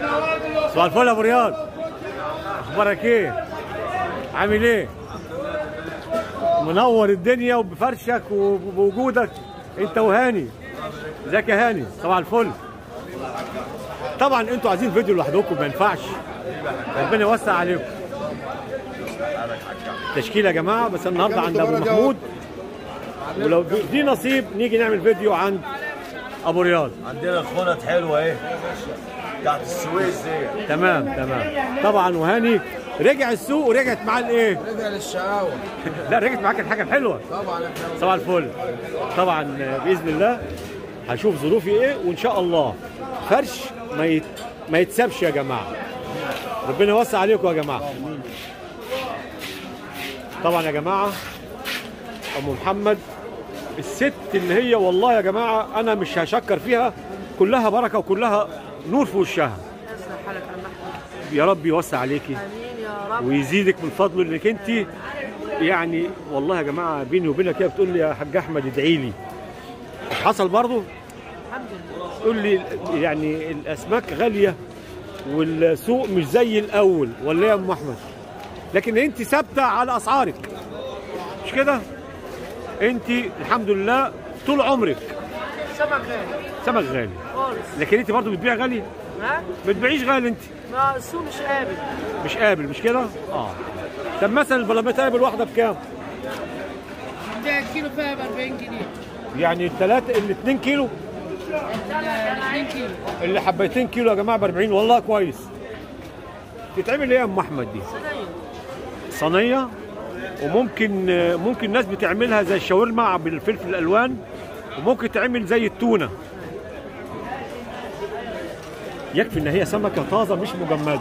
صباح الفل يا ابو رياض اخبارك ايه عامل ايه منور الدنيا وبفرشك وبوجودك انت وهاني ازيك يا هاني صباح الفل طبعا انتوا عايزين فيديو لوحدكم ما ينفعش ربنا يوسع عليكم تشكيله يا جماعه بس النهارده عند ابو محمود ولو في نصيب نيجي نعمل فيديو عند ابو رياض عندنا الخنط حلوه ايه بتاعت السويس دي تمام تمام طبعا وهاني رجع السوق ورجعت معاه الايه رجع للشقاوة لا رجعت معاك الحاجه الحلوه طبعا احنا صباح الفل طبعا باذن الله هشوف ظروفي ايه وان شاء الله فرش ما يت... ما يتسابش يا جماعه ربنا يوسع عليكم يا جماعه طبعا يا جماعه ام محمد الست اللي هي والله يا جماعه انا مش هشكر فيها كلها بركه وكلها نور في وشها يصلح حالك يا عم احمد يا رب يوسع عليكي امين يا رب ويزيدك من فضله انك انت يعني والله يا جماعه بيني وبينك كده بتقول لي يا حاج احمد ادعي لي مش حصل برضه الحمد لله تقول لي يعني الاسماك غاليه والسوق مش زي الاول ولا إيه يا ام احمد لكن انت ثابته على اسعارك مش كده انت الحمد لله طول عمرك سمك غالي سمك غالي خالص لكن انت برضه بتبيع غالي ها ما بتبيعيش غالي انت ما السوق مش قابل مش قابل مش كده اه طب مثلا البلاميت قابل واحده بكام ده الكيلو فيها ب 40 جنيه يعني الثلاثه ال 2 كيلو ال 2 كيلو اللي حبيتين كيلو يا جماعه ب 40 والله كويس تتعمل ايه يا ام احمد دي صينيه صينيه وممكن ممكن ناس بتعملها زي الشاورما بالفلفل الالوان وممكن تعمل زي التونه يكفي ان هي سمكه طازه مش مجمده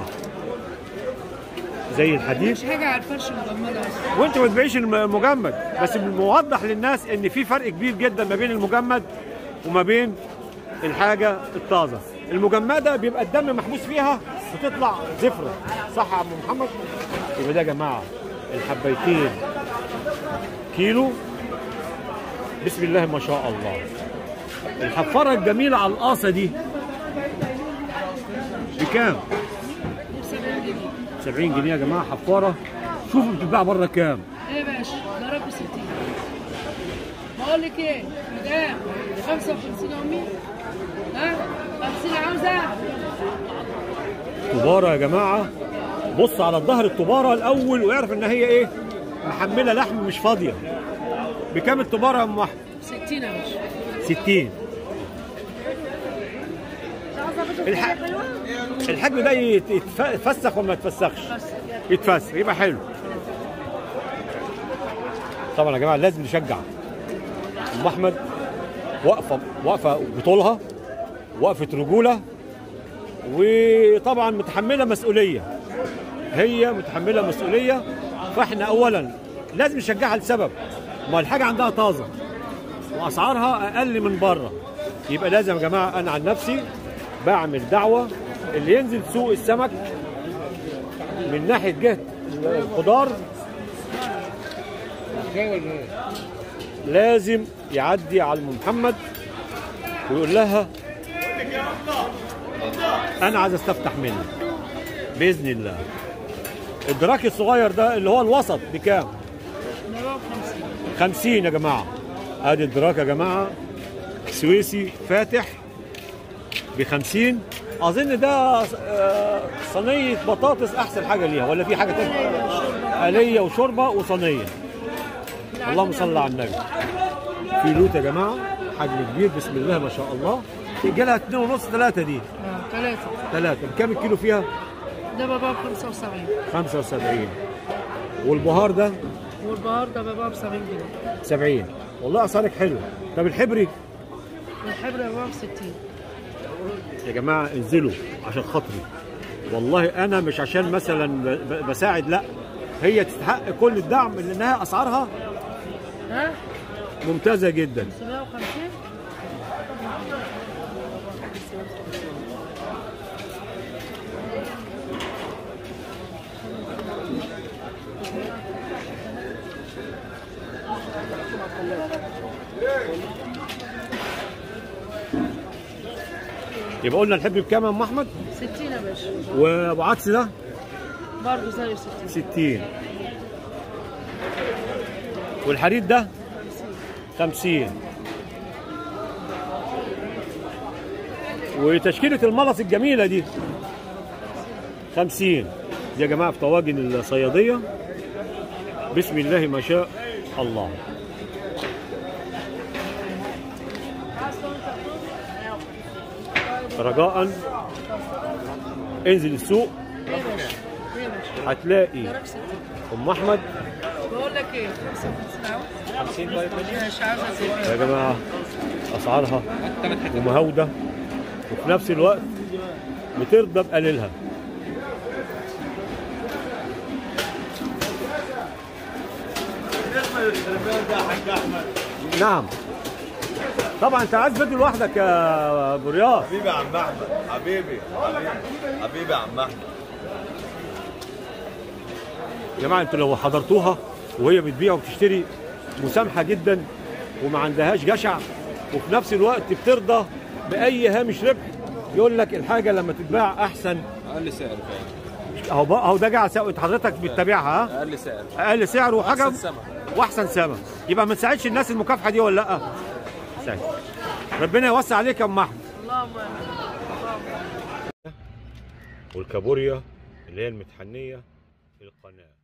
زي الحديد مش حاجه على الفرش مجمده اصلا وانت ما تبيعيش المجمد بس موضح للناس ان في فرق كبير جدا ما بين المجمد وما بين الحاجه الطازه المجمده بيبقى الدم محبوس فيها وتطلع زفره صح يا عم محمد يبقى ده يا جماعه الحبيتين كيلو بسم الله ما شاء الله الحفاره الجميله على القاصه دي بكام 70 جنيه 70 جنيه يا جماعه حفاره شوفوا بتتباع بره كام ايه يا باشا ضرب ب 60 بقول لك ايه مدام 55 يا امي ها 50 عاوزه طبارة يا جماعة بص على الظهر الطبارة الأول ويعرف إن هي إيه محملة لحم مش فاضية بكام الطبارة يا أم أحمد؟ 60 يا باشا 60 الح... الحجم ده يت- يتف- يتفسخ ولا ما يتفسخش؟ يتفسخ يبقى حلو طبعا يا جماعة لازم نشجع أم أحمد واقفة واقفة بطولها وقفة رجولة وطبعا متحمله مسؤوليه هي متحمله مسؤوليه فاحنا اولا لازم نشجعها لسبب ما الحاجه عندها طازه واسعارها اقل من بره يبقى لازم يا جماعه انا عن نفسي بعمل دعوه اللي ينزل سوق السمك من ناحيه جهه الخضار لازم يعدي على ام محمد ويقول لها انا عايز استفتح منك باذن الله الدراك الصغير ده اللي هو الوسط بكام 50 50 يا جماعه ادي الدراك يا جماعه سويسي فاتح ب 50 اظن ده آه، صينيه بطاطس احسن حاجه ليها ولا في حاجه ثانيه آلية وشوربه وصينيه اللهم صل على النبي في لوت يا جماعه حجم كبير بسم الله ما شاء الله جالها 2 ونص 3 دي اه ثلاثه ثلاثة بكام الكيلو فيها؟ ده بابا ب 75 75 والبهار ده والبهار ده بابا ب 70 جنيه 70 والله اسعارك حلوه طب الحبري الحبر بابا ب 60 يا جماعه انزلوا عشان خاطري والله انا مش عشان مثلا ب- ب- بساعد لا هي تستحق كل الدعم لانها اسعارها ها ممتازه جدا 750 550 يبقى قلنا الحب بكام يا ام احمد 60 يا باشا وابو عدس ده برضه زي 60 60 والحرير ده 50 وتشكيلة الملص الجميلة دي 50 دي يا جماعة في طواجن الصيادية بسم الله ما شاء الله رجاء انزل السوق ايه يا باشا ايه يا باشا هتلاقي ضرب 60 ام احمد بقول لك ايه 55 عاوز 50 ماشي عاوزه زي يا جماعه اسعارها ومهوده وفي نفس الوقت بترضى بقليلها بالنسبه للترميان ده يا حاج احمد نعم طبعا انت عايز فيديو لوحدك يا ابو رياض حبيبي يا عم احمد حبيبي حبيبي حبيبي يا عم احمد يا جماعه انتوا لو حضرتوها وهي بتبيع وبتشتري مسامحه جدا وما عندهاش جشع وفي نفس الوقت بترضى باي هامش ربح يقول لك الحاجه لما تتباع احسن اقل سعر فعلا اهو بقى- اهو ده جاي على سعر- حضرتك بتتابعها ها اقل سعر اقل سعر وحاجه أحسن سمك. واحسن سمك يبقى ما نساعدش الناس المكافحه دي ولا لا سعد. ربنا يوسع عليك يا ام احمد اللهم امين والكابوريا اللي هي المتحنيه في القناه